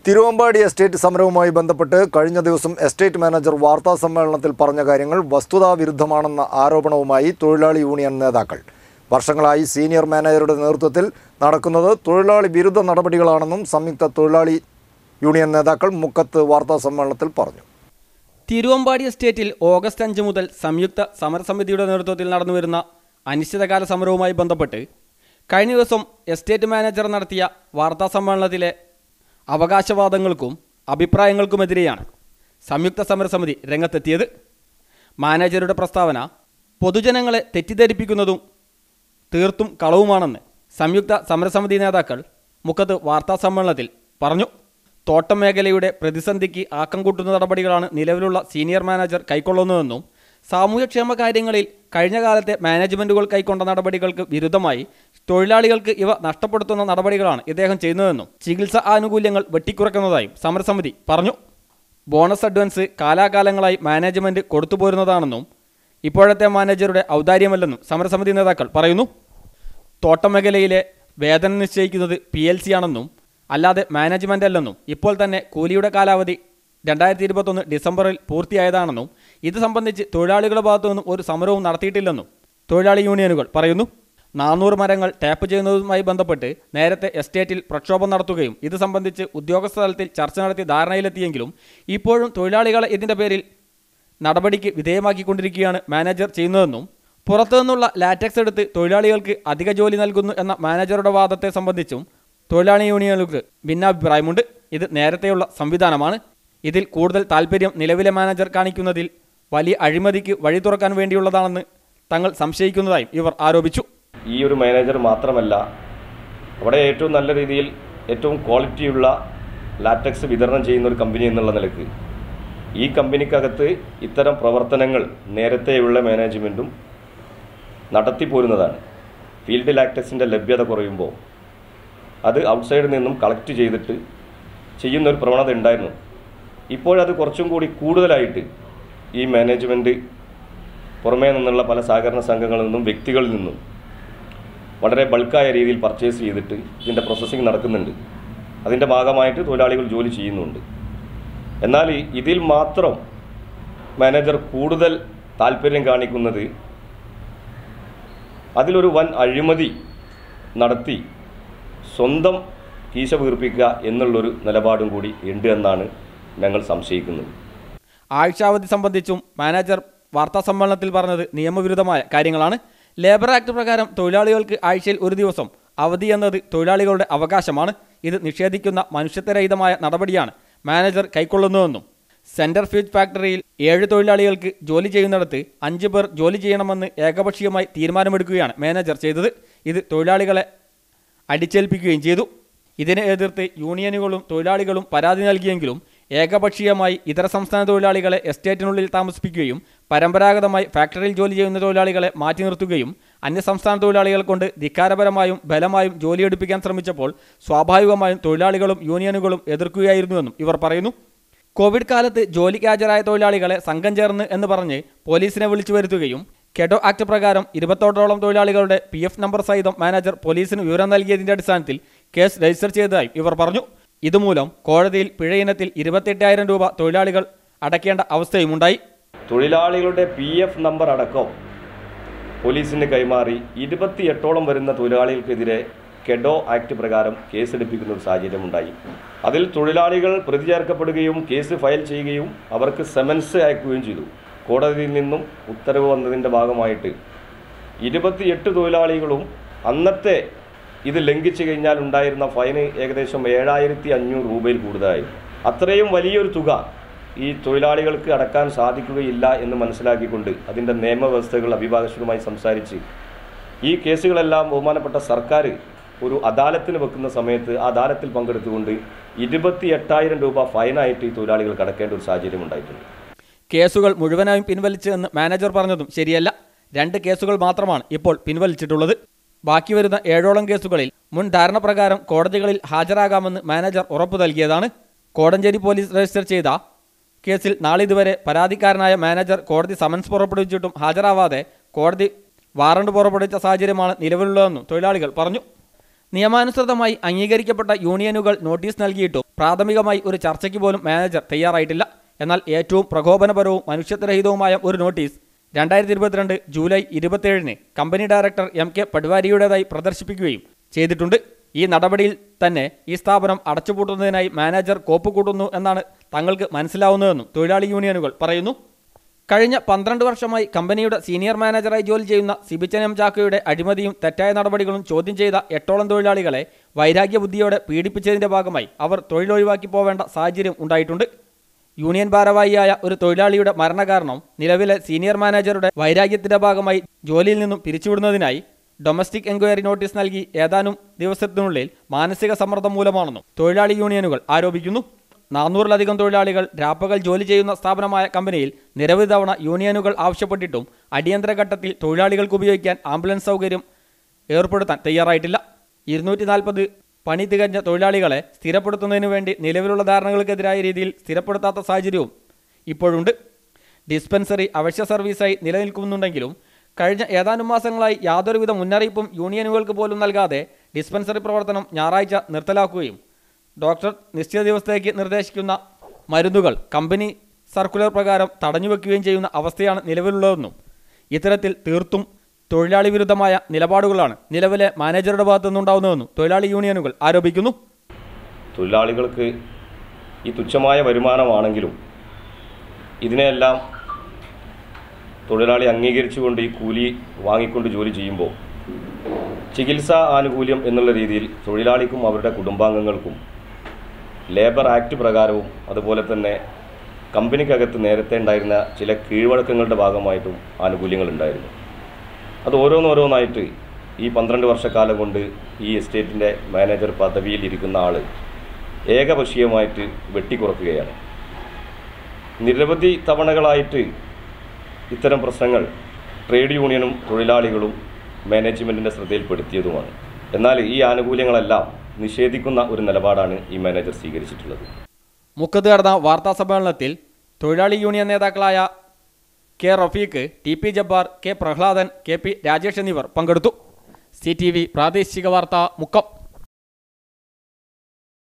Thiruvambady estate സമരവുമായി ബന്ധപ്പെട്ട് കഴിഞ്ഞ ദിവസം എസ്റ്റേറ്റ് മാനേജർ വാർത്താ സമ്മേളനത്തിൽ പറഞ്ഞ കാര്യങ്ങൾ വസ്തുതാവിരുദ്ധമാണെന്ന ആരോപണവുമായി തൊഴിലാളി യൂണിയൻ നേതാക്കൾ വർഷങ്ങളായി സീനിയർ മാനേജറുടെ നേതൃത്വത്തിൽ നടക്കുന്നത് തൊഴിലാളി വിരുദ്ധ നടപടികളാണെന്നും സംയുക്ത തൊഴിലാളി യൂണിയൻ നേതാക്കൾ മുക്കത്ത് വാർത്താ സമ്മേളനത്തിൽ പറഞ്ഞു തിരുവമ്പാടി എസ്റ്റേറ്റിൽ ഓഗസ്റ്റ് അഞ്ച് മുതൽ സംയുക്ത സമരസമിതിയുടെ നേതൃത്വത്തിൽ നടന്നുവരുന്ന അനിശ്ചിതകാല സമരവുമായി ബന്ധപ്പെട്ട് കഴിഞ്ഞ ദിവസം എസ്റ്റേറ്റ് മാനേജർ നടത്തിയ വാർത്താ സമ്മേളനത്തിലെ അവകാശവാദങ്ങൾക്കും അഭിപ്രായങ്ങൾക്കുമെതിരെയാണ് സംയുക്ത സമരസമിതി രംഗത്തെത്തിയത് മാനേജറുടെ പ്രസ്താവന പൊതുജനങ്ങളെ തെറ്റിദ്ധരിപ്പിക്കുന്നതും തീർത്തും കളവുമാണെന്ന് സംയുക്ത സമരസമിതി നേതാക്കൾ മുഖത്ത് വാർത്താ സമ്മേളനത്തിൽ പറഞ്ഞു തോട്ടം മേഖലയുടെ പ്രതിസന്ധിക്ക് ആക്കം കൂട്ടുന്ന നടപടികളാണ് നിലവിലുള്ള സീനിയർ മാനേജർ കൈക്കൊള്ളുന്നതെന്നും സാമൂഹ്യക്ഷേമ കാര്യങ്ങളിൽ കഴിഞ്ഞ കാലത്തെ മാനേജ്മെൻറ്റുകൾ കൈക്കൊണ്ട നടപടികൾക്ക് വിരുദ്ധമായി തൊഴിലാളികൾക്ക് ഇവ നഷ്ടപ്പെടുത്തുന്ന നടപടികളാണ് ഇദ്ദേഹം ചെയ്യുന്നതെന്നും ചികിത്സ ആനുകൂല്യങ്ങൾ വെട്ടിക്കുറയ്ക്കുന്നതായും സമരസമിതി പറഞ്ഞു ബോണസ് അഡ്വാൻസ് കാലാകാലങ്ങളായി മാനേജ്മെൻറ്റ് കൊടുത്തുപോരുന്നതാണെന്നും ഇപ്പോഴത്തെ മാനേജറുടെ ഔദാര്യമല്ലെന്നും സമരസമിതി നേതാക്കൾ പറയുന്നു തോട്ടമേഖലയിലെ വേതനം നിശ്ചയിക്കുന്നത് പി എൽ സി ആണെന്നും അല്ലാതെ മാനേജ്മെൻ്റ് അല്ലെന്നും ഇപ്പോൾ തന്നെ കൂലിയുടെ കാലാവധി രണ്ടായിരത്തി ഇരുപത്തൊന്ന് ഡിസംബറിൽ പൂർത്തിയായതാണെന്നും ഇത് സംബന്ധിച്ച് തൊഴിലാളികളുടെ ഭാഗത്തു നിന്നും ഒരു സമരവും നടത്തിയിട്ടില്ലെന്നും തൊഴിലാളി യൂണിയനുകൾ പറയുന്നു നാനൂറ് മരങ്ങൾ ടാപ്പ് ചെയ്യുന്നതുമായി ബന്ധപ്പെട്ട് നേരത്തെ എസ്റ്റേറ്റിൽ പ്രക്ഷോഭം നടത്തുകയും ഇത് സംബന്ധിച്ച് ഉദ്യോഗസ്ഥ തലത്തിൽ ചർച്ച നടത്തി ധാരണയിലെത്തിയെങ്കിലും ഇപ്പോഴും തൊഴിലാളികളെ ഇതിൻ്റെ പേരിൽ നടപടിക്ക് വിധേയമാക്കിക്കൊണ്ടിരിക്കുകയാണ് മാനേജർ ചെയ്യുന്നതെന്നും പുറത്തുനിന്നുള്ള ലാറ്റക്സ് എടുത്ത് തൊഴിലാളികൾക്ക് അധിക ജോലി നൽകുന്നു എന്ന മാനേജറുടെ വാദത്തെ സംബന്ധിച്ചും തൊഴിലാളി യൂണിയനുകൾക്ക് ഭിന്നാഭിപ്രായമുണ്ട് ഇത് നേരത്തെയുള്ള സംവിധാനമാണ് ഇതിൽ കൂടുതൽ താൽപ്പര്യം നിലവിലെ മാനേജർ കാണിക്കുന്നതിൽ വലിയ അഴിമതിക്ക് വഴി തുറക്കാൻ വേണ്ടിയുള്ളതാണെന്ന് തങ്ങൾ സംശയിക്കുന്നതായും ഇവർ ആരോപിച്ചു ഈ ഒരു മാനേജർ മാത്രമല്ല അവിടെ ഏറ്റവും നല്ല രീതിയിൽ ഏറ്റവും ക്വാളിറ്റിയുള്ള ലാറ്റക്സ് വിതരണം ചെയ്യുന്ന ഒരു കമ്പനി എന്നുള്ള നിലക്ക് ഈ കമ്പനിക്കകത്ത് ഇത്തരം പ്രവർത്തനങ്ങൾ നേരത്തെയുള്ള മാനേജ്മെൻറ്റും നടത്തിപ്പോരുന്നതാണ് ഫീൽഡ് ലാറ്റക്സിൻ്റെ ലഭ്യത കുറയുമ്പോൾ അത് ഔട്ട്സൈഡിൽ നിന്നും കളക്ട് ചെയ്തിട്ട് ചെയ്യുന്നൊരു പ്രവണത ഉണ്ടായിരുന്നു ഇപ്പോഴത് കുറച്ചും കൂടി കൂടുതലായിട്ട് ഈ മാനേജ്മെൻറ്റ് പുറമേ നിന്നുള്ള പല സഹകരണ സംഘങ്ങളിൽ നിന്നും വ്യക്തികളിൽ നിന്നും വളരെ ബൾക്കായ രീതിയിൽ പർച്ചേസ് ചെയ്തിട്ട് ഇതിൻ്റെ പ്രോസസ്സിംഗ് നടക്കുന്നുണ്ട് അതിൻ്റെ ഭാഗമായിട്ട് തൊഴിലാളികൾ ജോലി ചെയ്യുന്നുണ്ട് എന്നാൽ ഈ- ഇതിൽ മാത്രം മാനേജർ കൂടുതൽ താല്പര്യം കാണിക്കുന്നത് അതിലൊരു വൻ അഴിമതി നടത്തി സ്വന്തം കീശ വീർപ്പിക്കുക എന്നുള്ളൊരു നിലപാടും കൂടി ഉണ്ട് എന്നാണ് ഞങ്ങൾ സംശയിക്കുന്നത് ആഴ്ചാവധി സംബന്ധിച്ചും മാനേജർ വാർത്താ സമ്മേളനത്തിൽ പറഞ്ഞത് നിയമവിരുദ്ധമായ കാര്യങ്ങളാണ് ലേബർ ആക്ട് പ്രകാരം തൊഴിലാളികൾക്ക് ആഴ്ചയിൽ ഒരു ദിവസം അവധി എന്നത് തൊഴിലാളികളുടെ അവകാശമാണ് ഇത് നിഷേധിക്കുന്ന മനുഷ്യത്വരഹിതമായ നടപടിയാണ് മാനേജർ കൈക്കൊള്ളുന്നതെന്നും സെൻറ്റർ ഫ്യൂജ് ഫാക്ടറിയിൽ ഏഴ് തൊഴിലാളികൾക്ക് ജോലി ചെയ്യുന്നിടത്ത് അഞ്ച് പേർ ജോലി ചെയ്യണമെന്ന് ഏകപക്ഷീയമായി തീരുമാനമെടുക്കുകയാണ് മാനേജർ ചെയ്തത് ഇത് തൊഴിലാളികളെ അടിച്ചേൽപ്പിക്കുകയും ചെയ്തു ഇതിനെ എതിർത്ത് യൂണിയനുകളും തൊഴിലാളികളും പരാതി നൽകിയെങ്കിലും ഏകപക്ഷീയമായി ഇതര സംസ്ഥാന തൊഴിലാളികളെ എസ്റ്റേറ്റിനുള്ളിൽ താമസിപ്പിക്കുകയും പരമ്പരാഗതമായി ഫാക്ടറിയിൽ ജോലി ചെയ്യുന്ന തൊഴിലാളികളെ മാറ്റി നിർത്തുകയും അന്യസംസ്ഥാന തൊഴിലാളികൾ കൊണ്ട് ധിക്കാരപരമായും ബലമായും ജോലിയെടുപ്പിക്കാൻ ശ്രമിച്ചപ്പോൾ സ്വാഭാവികമായും തൊഴിലാളികളും യൂണിയനുകളും എതിർക്കുകയായിരുന്നുവെന്നും ഇവർ പറയുന്നു കോവിഡ് കാലത്ത് ജോലിക്ക് ഹാജരായ തൊഴിലാളികളെ സംഘം ചേർന്ന് എന്ന് പറഞ്ഞ് പോലീസിനെ വിളിച്ചു വരുത്തുകയും കെഡോ ആക്ട് പ്രകാരം ഇരുപത്തോടോളം തൊഴിലാളികളുടെ പി എഫ് നമ്പർ സഹിതം മാനേജർ പോലീസിന് വിവരം നൽകിയതിന്റെ അടിസ്ഥാനത്തിൽ കേസ് രജിസ്റ്റർ ചെയ്തതായും ഇവർ പറഞ്ഞു ഇതുമൂലം കോടതിയിൽ പിഴയിനത്തിൽ ഇരുപത്തെട്ടായിരം രൂപ തൊഴിലാളികൾ അടയ്ക്കേണ്ട അവസ്ഥയുമുണ്ടായി തൊഴിലാളികളുടെ പി എഫ് നമ്പർ അടക്കം പോലീസിന് കൈമാറി ഇരുപത്തിയെട്ടോളം വരുന്ന തൊഴിലാളികൾക്കെതിരെ കെഡോ ആക്ട് പ്രകാരം കേസെടുപ്പിക്കുന്ന ഒരു സാഹചര്യമുണ്ടായി അതിൽ തൊഴിലാളികൾ പ്രതി ചേർക്കപ്പെടുകയും കേസ് ഫയൽ ചെയ്യുകയും അവർക്ക് സെമൻസ് അയക്കുകയും ചെയ്തു കോടതിയിൽ നിന്നും ഉത്തരവ് വന്നതിൻ്റെ ഭാഗമായിട്ട് ഇരുപത്തിയെട്ട് തൊഴിലാളികളും അന്നത്തെ ഇത് ലംഘിച്ചു കഴിഞ്ഞാൽ ഉണ്ടായിരുന്ന ഫൈന് ഏകദേശം ഏഴായിരത്തി അഞ്ഞൂറ് രൂപയിൽ കൂടുതലായി അത്രയും വലിയൊരു തുക ഈ തൊഴിലാളികൾക്ക് അടക്കാൻ സാധിക്കുകയില്ല എന്ന് മനസ്സിലാക്കിക്കൊണ്ട് അതിൻ്റെ നിയമവ്യവസ്ഥകൾ അഭിഭാഷകരുമായി സംസാരിച്ച് ഈ കേസുകളെല്ലാം ബഹുമാനപ്പെട്ട സർക്കാർ ഒരു അദാലത്തിന് വെക്കുന്ന സമയത്ത് ആ അദാലത്തിൽ പങ്കെടുത്തുകൊണ്ട് ഇരുപത്തി എട്ടായിരം രൂപ ഫൈനായിട്ട് ഈ തൊഴിലാളികൾക്ക് അടക്കേണ്ട ഒരു സാഹചര്യം ഉണ്ടായിട്ടുണ്ട് കേസുകൾ മുഴുവനായും പിൻവലിച്ചു എന്ന് മാനേജർ പറഞ്ഞതും ശരിയല്ല രണ്ട് കേസുകൾ മാത്രമാണ് ഇപ്പോൾ പിൻവലിച്ചിട്ടുള്ളത് ബാക്കി വരുന്ന ഏഴോളം കേസുകളിൽ മുൻ ധാരണ പ്രകാരം കോടതികളിൽ ഹാജരാകാമെന്ന് മാനേജർ ഉറപ്പു നൽകിയതാണ് കോടഞ്ചേരി പോലീസ് രജിസ്റ്റർ ചെയ്ത കേസിൽ നാളിതുവരെ പരാതിക്കാരനായ മാനേജർ കോടതി സമൻസ് പുറപ്പെടുവിച്ചിട്ടും ഹാജരാവാതെ കോടതി വാറണ്ട് പുറപ്പെടുവിച്ച സാഹചര്യമാണ് നിലവിലുള്ളതെന്നും തൊഴിലാളികൾ പറഞ്ഞു നിയമാനുസൃതമായി അംഗീകരിക്കപ്പെട്ട യൂണിയനുകൾ നോട്ടീസ് നൽകിയിട്ടും പ്രാഥമികമായി ഒരു ചർച്ചയ്ക്ക് പോലും മാനേജർ തയ്യാറായിട്ടില്ല എന്നാൽ ഏറ്റവും പ്രകോപനപരവും മനുഷ്യത്വരഹിതവുമായ ഒരു നോട്ടീസ് രണ്ടായിരത്തി ഇരുപത്തിരണ്ട് ജൂലൈ ഇരുപത്തിയേഴിന് കമ്പനി ഡയറക്ടർ എം കെ പട്വാരിയുടേതായി പ്രദർശിപ്പിക്കുകയും ചെയ്തിട്ടുണ്ട് ഈ നടപടിയിൽ തന്നെ ഈ സ്ഥാപനം അടച്ചുപൂട്ടുന്നതിനായി മാനേജർ കോപ്പ് കൂട്ടുന്നു എന്നാണ് തങ്ങൾക്ക് മനസ്സിലാവുന്നതെന്നും തൊഴിലാളി യൂണിയനുകൾ പറയുന്നു കഴിഞ്ഞ പന്ത്രണ്ട് വർഷമായി കമ്പനിയുടെ സീനിയർ മാനേജറായി ജോലി ചെയ്യുന്ന സിബിച്ചൻ എം ചാക്കോയുടെ അഴിമതിയും തെറ്റായ നടപടികളും ചോദ്യം ചെയ്ത എട്ടോളം തൊഴിലാളികളെ വൈരാഗ്യ ബുദ്ധിയോടെ പീഡിപ്പിച്ചതിന്റെ ഭാഗമായി അവർ തൊഴിലൊഴിവാക്കി പോവേണ്ട സാഹചര്യം ഉണ്ടായിട്ടുണ്ട് യൂണിയൻ ഭാരവാഹിയായ ഒരു തൊഴിലാളിയുടെ മരണകാരണം നിലവിലെ സീനിയർ മാനേജറുടെ വൈരാഗ്യത്തിന്റെ ഭാഗമായി ജോലിയിൽ നിന്നും പിരിച്ചുവിടുന്നതിനായി ഡൊമസ്റ്റിക് എൻക്വയറി നോട്ടീസ് നൽകി ഏതാനും ദിവസത്തിനുള്ളിൽ മാനസിക സമ്മർദ്ദം മൂലമാണെന്നും തൊഴിലാളി യൂണിയനുകൾ ആരോപിക്കുന്നു നാനൂറിലധികം തൊഴിലാളികൾ രാപ്പകൽ ജോലി ചെയ്യുന്ന സ്ഥാപനമായ കമ്പനിയിൽ നിരവധി തവണ യൂണിയനുകൾ ആവശ്യപ്പെട്ടിട്ടും അടിയന്തര ഘട്ടത്തിൽ തൊഴിലാളികൾക്ക് ഉപയോഗിക്കാൻ ആംബുലൻസ് സൗകര്യം ഏർപ്പെടുത്താൻ തയ്യാറായിട്ടില്ല ഇരുന്നൂറ്റി നാൽപ്പത് പണി തികഞ്ഞ തൊഴിലാളികളെ സ്ഥിരപ്പെടുത്തുന്നതിനു വേണ്ടി നിലവിലുള്ള ധാരണകൾക്കെതിരായ രീതിയിൽ സ്ഥിരപ്പെടുത്താത്ത സാഹചര്യവും ഇപ്പോഴുണ്ട് ഡിസ്പെൻസറി അവശ്യ സർവീസായി നിലനിൽക്കുന്നുണ്ടെങ്കിലും കഴിഞ്ഞ ഏതാനും മാസങ്ങളായി യാതൊരുവിധ മുന്നറിയിപ്പും യൂണിയനുകൾക്ക് പോലും നൽകാതെ ഡിസ്പെൻസറി പ്രവർത്തനം ഞായറാഴ്ച നിർത്തലാക്കുകയും ഡോക്ടർ നിശ്ചിത ദിവസത്തേക്ക് നിർദ്ദേശിക്കുന്ന മരുന്നുകൾ കമ്പനി സർക്കുലർ പ്രകാരം തടഞ്ഞുവെക്കുകയും ചെയ്യുന്ന അവസ്ഥയാണ് നിലവിലുള്ളതെന്നും ഇത്തരത്തിൽ തീർത്തും തൊഴിലാളി വിരുദ്ധമായ നിലപാടുകളാണ് നിലവിലെ മാനേജറുടെ ഭാഗത്തു നിന്നുണ്ടാവുന്നതെന്നും തൊഴിലാളി യൂണിയനുകൾ ആരോപിക്കുന്നു തൊഴിലാളികൾക്ക് ഈ തുച്ഛമായ വരുമാനമാണെങ്കിലും ഇതിനെയെല്ലാം തൊഴിലാളി അംഗീകരിച്ചുകൊണ്ട് ഈ കൂലി വാങ്ങിക്കൊണ്ട് ജോലി ചെയ്യുമ്പോൾ ചികിത്സാ ആനുകൂല്യം എന്നുള്ള രീതിയിൽ തൊഴിലാളിക്കും അവരുടെ കുടുംബാംഗങ്ങൾക്കും ലേബർ ആക്ട് പ്രകാരവും അതുപോലെ തന്നെ കമ്പനിക്കകത്ത് നേരത്തെ ഉണ്ടായിരുന്ന ചില കീഴ്വഴക്കങ്ങളുടെ ഭാഗമായിട്ടും ആനുകൂല്യങ്ങൾ ഉണ്ടായിരുന്നു അത് ഓരോന്നോരോന്നായിട്ട് ഈ പന്ത്രണ്ട് വർഷക്കാലം കൊണ്ട് ഈ എസ്റ്റേറ്റിൻ്റെ മാനേജർ പദവിയിൽ ഇരിക്കുന്ന ആൾ ഏകപക്ഷീയമായിട്ട് വെട്ടിക്കുറക്കുകയാണ് നിരവധി തവണകളായിട്ട് ഇത്തരം പ്രശ്നങ്ങൾ ട്രേഡ് യൂണിയനും തൊഴിലാളികളും മാനേജ്മെൻറ്റിൻ്റെ ശ്രദ്ധയിൽപ്പെടുത്തിയതുമാണ് എന്നാൽ ഈ ആനുകൂല്യങ്ങളെല്ലാം നിഷേധിക്കുന്ന ഒരു നിലപാടാണ് ഈ മാനേജർ സ്വീകരിച്ചിട്ടുള്ളത് മുക്കത്ത് നടന്ന വാർത്താ സമ്മേളനത്തിൽ തൊഴിലാളി യൂണിയൻ നേതാക്കളായ K Rafeeq T P Jabbar K Prahladan K P Rajesh എന്നിവർ പങ്കെടുത്തു സി ടി വി പ്രാദേശിക വാർത്ത മുക്കം